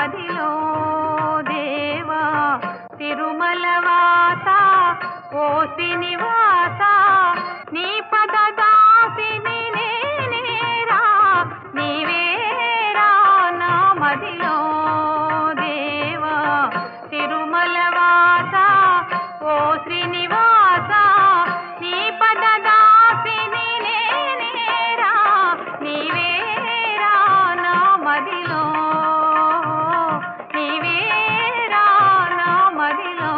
మదిలో దేవా తిరుమల వాస ఓ శ్రీనివాస నీ పద దాసిని నేనేరా నీవేరా నా మదిలో దేవా తిరుమల వాస ఓ శ్రీనివాస నీ పద దాసిని నేనేరా నీవేరా నా మదిలో నీవేరా నా మదిలో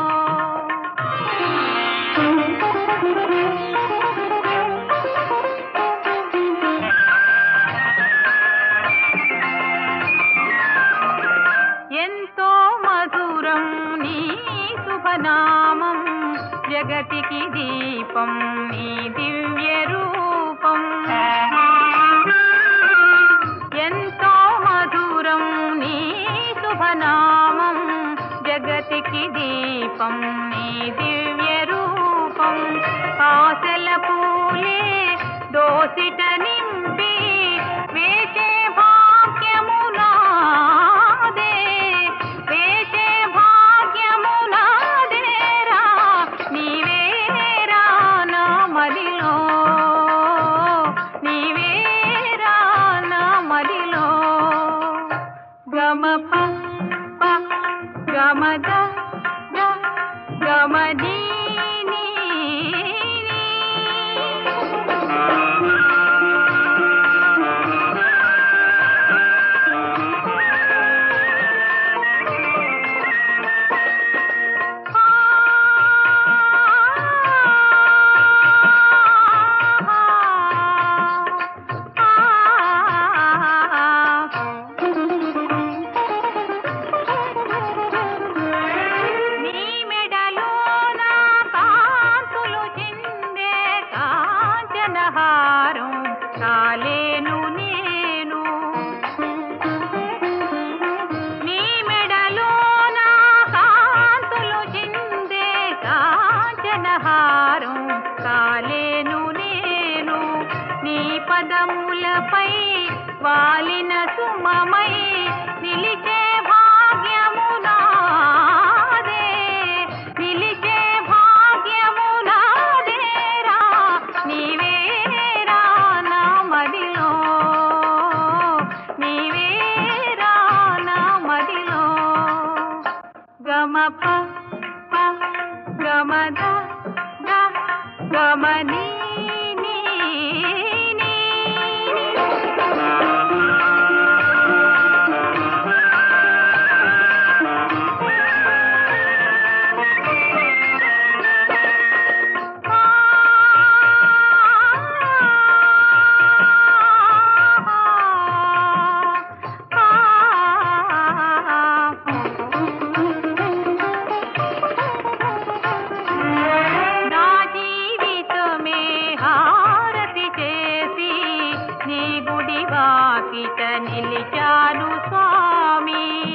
ఎంతో మధురం నీ శుభనామం జగతికి దీపం నీ దివ్య రూపం ఎంతో మధురం నీ శుభనామం జగతికి దీపం నీ దివ్య రూపం ఆశల పూలే దోసిట నింపి వేచే భాగ్యము నాదే వేచే భాగ్యము నాదేరా నీవేరా నా మదిలో నీవేరా నా మదిలో గమ ప ప గమద ద గమదీ నీ నీ. నీ మెడలోన కాంతులు చిందే కాంచనహారం కాలేను నేను నీ మెడలోన కాంతులు చిందే కాంచనహారం కాలేను నేను నీ పదములపై వాలిన సుమమై నిలిచే భాగ్యము నాదే నిలిచే భాగ్యము నాదేరా నీవేరా నా మదిలో నీవేరా నా మదిలో గమ ప ప గమ ద ద గమ నీ నీ నీ. నా జీవితమే హారతి చేసి నీ గుడి వాకిట నిలిచాను స్వామి